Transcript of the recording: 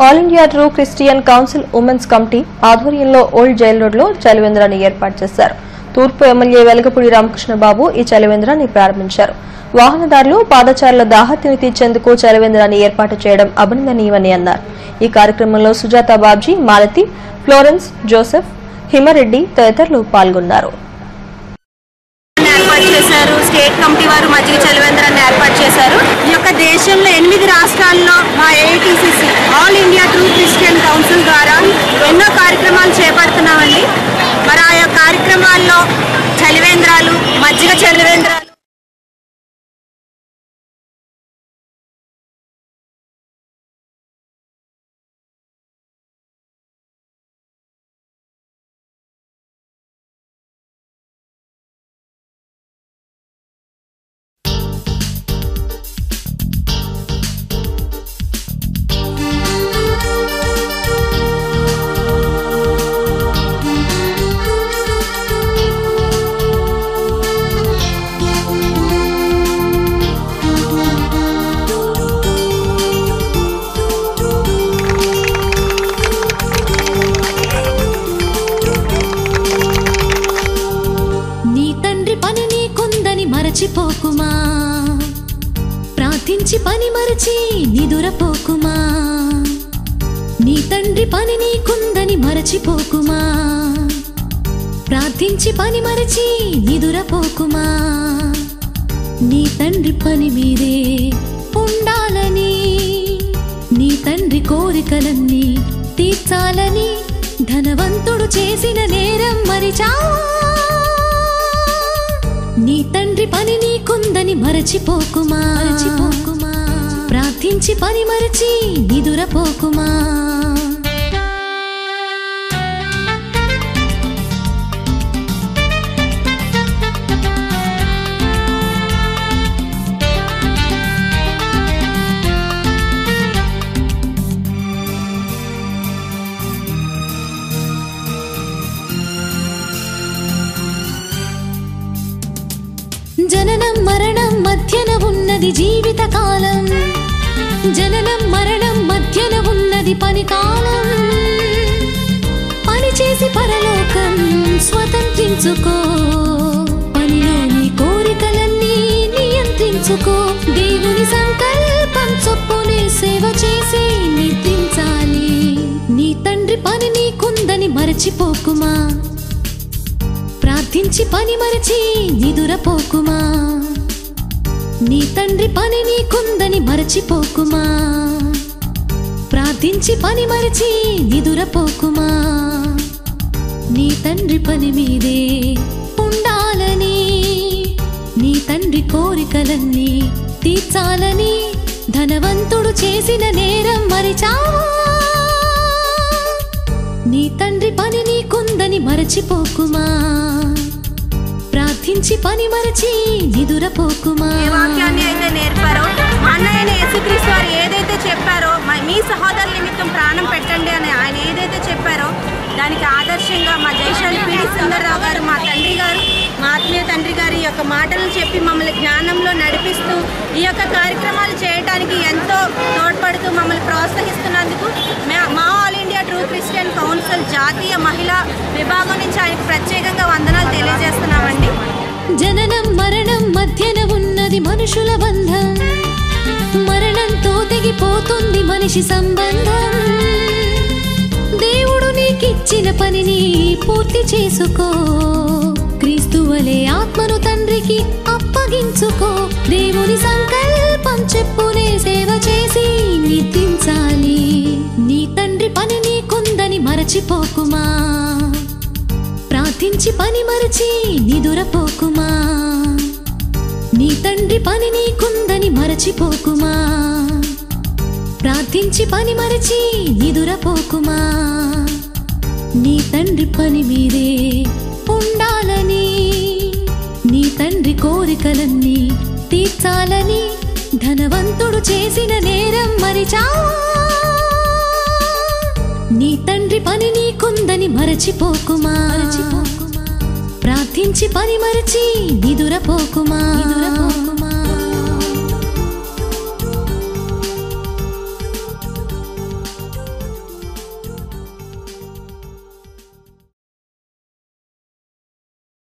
all India true Christian council women's committee ఆధ్వర్యంలో old jail road లో చలివేంద్రాన్ని ఏర్పాటు చేశారు తూర్పు ఎమ్మెల్యే వెలగపూడి రామకృష్ణ బాబు ఈ చలివేంద్రాన్ని ప్రారంభించారు వాహనదారులు పాదచారుల దాహత్యని తీర్చేందుకు చలివేంద్రాన్ని ఏర్పాటు చేయడం అభినందనీయమని అన్నారు ఈ కార్యక్రమంలో సుజాత బాబ్జీ మాలతి ఫ్లోరెన్స్ జోసెఫ్ హిమరెడ్డి తదితరులు పాల్గొన్నారు ఏర్పాటు చేశారు స్టేట్ కమిటీ వారు మజ్జిగ చలివేంద్రాన్ని ఏర్పాటు చేశారు ఈ యొక్క దేశంలో ఎనిమిది రాష్ట్రాల్లో మా AITCC all India true Christian council ద్వారా ఎన్నో కార్యక్రమాలు చేపడుతున్నామండి మరి ఆ యొక్క కార్యక్రమాల్లో చలివేంద్రాలు మజ్జిగ చలివేంద్రాలు నీ తండ్రి పని నీకుందని మరచిపోకుమా ప్రార్థించి పని మరచి నిదురపోకుమా నీ తండ్రి పని నీకుందని మరచిపోకుమా ప్రార్థించి పని మరచి నిదురపోకుమా నీ తండ్రి పని మీదే ఉండాలని నీ తండ్రి కోరికలన్నీ తీర్చాలని ధనవంతుడు చేసిన నేరం మరిచావా నీ తండ్రి పని నీకుందని మరచిపోకుమా మరచిపోకుమా ప్రార్థించి పని మరచి నిదురపోకుమా జననం మరణం మధ్యన ఉన్నది జీవిత కాలం జననం మరణం మధ్యన ఉన్నది పని కాలం పని చేసి పరలోకం స్వతంత్రించుకో పనిలోని కోరికలన్నీ నియంత్రించుకో దేవుని సంకల్పం చొప్పునే సేవ చేసి నిద్రించాలి నీ తండ్రి పని నీకుందని మరచిపోకుమా ప్రార్థించి పని మరచి నిదురపోకుమా నీ తండ్రి పని నీకుందని మరచిపోకుమా ప్రార్థించి పని మరచి నిదురపోకుమా నీ తండ్రి పని మీదే ఉండాలని నీ తండ్రి కోరికలన్నీ తీర్చాలని ధనవంతుడు చేసిన నేరం మరిచావా నీ తండ్రి పని నీకుందని మరచిపోకుమా ప్రార్థించి పని మరచి నిదురపోకుమా ఏ వాక్యాన్ని అయితే నేర్పారో మా అన్నయ్య యేసుక్రీస్తు వారు ఏదైతే చెప్పారో మ- మీ సహోదరుల నిమిత్తం ప్రాణం పెట్టండి అని ఆయన ఏదైతే చెప్పారో దానికి ఆదర్శంగా మా జైశాలి పిడి సుందరరావు గారు మా తండ్రి గారు మా ఆత్మీయ తండ్రి గారి యొక్క మాటలు చెప్పి మమ్మల్ని జ్ఞానంలో నడిపిస్తూ ఈ యొక్క కార్యక్రమాలు చేయడానికి ఎంతో తోడ్పడుతూ మమ్మల్ని ప్రోత్సహిస్తున్నందుకు మే- మా all India true Christian council జాతీయ మహిళా విభాగం నుంచి ఆయనకు ప్రత్యేకంగా వందనాలు తెలియజేస్తున్నామండి జననం మరణం మధ్యన ఉన్నది మనుషుల బంధం మరణంతో తెగిపోతుంది మనిషి సంబంధం దేవుడు నీకిచ్చిన పనిని పూర్తి చేసుకో క్రీస్తువలే ఆత్మను తండ్రికి అప్పగించుకో దేవుని సంకల్పం చెప్పునే సేవ చేసి నిద్రించాలి నీ తండ్రి పని నీకుందని మరచిపోకుమా ప్రార్థించి పని మరచి నిదురపోకుమా నీ తండ్రి పని నీకుందని మరచిపోకుమా ప్రార్థించి పని మరచి నిదురపోకుమా నీ తండ్రి పని మీదే ఉండాలని నీ తండ్రి కోరికలన్నీ తీర్చాలని ధనవంతుడు చేసిన నేరం మరిచావా నీ తండ్రి పని నీకుందని మరచిపోకుమా ప్రార్థించి పని మరచి నిదురపోకుమా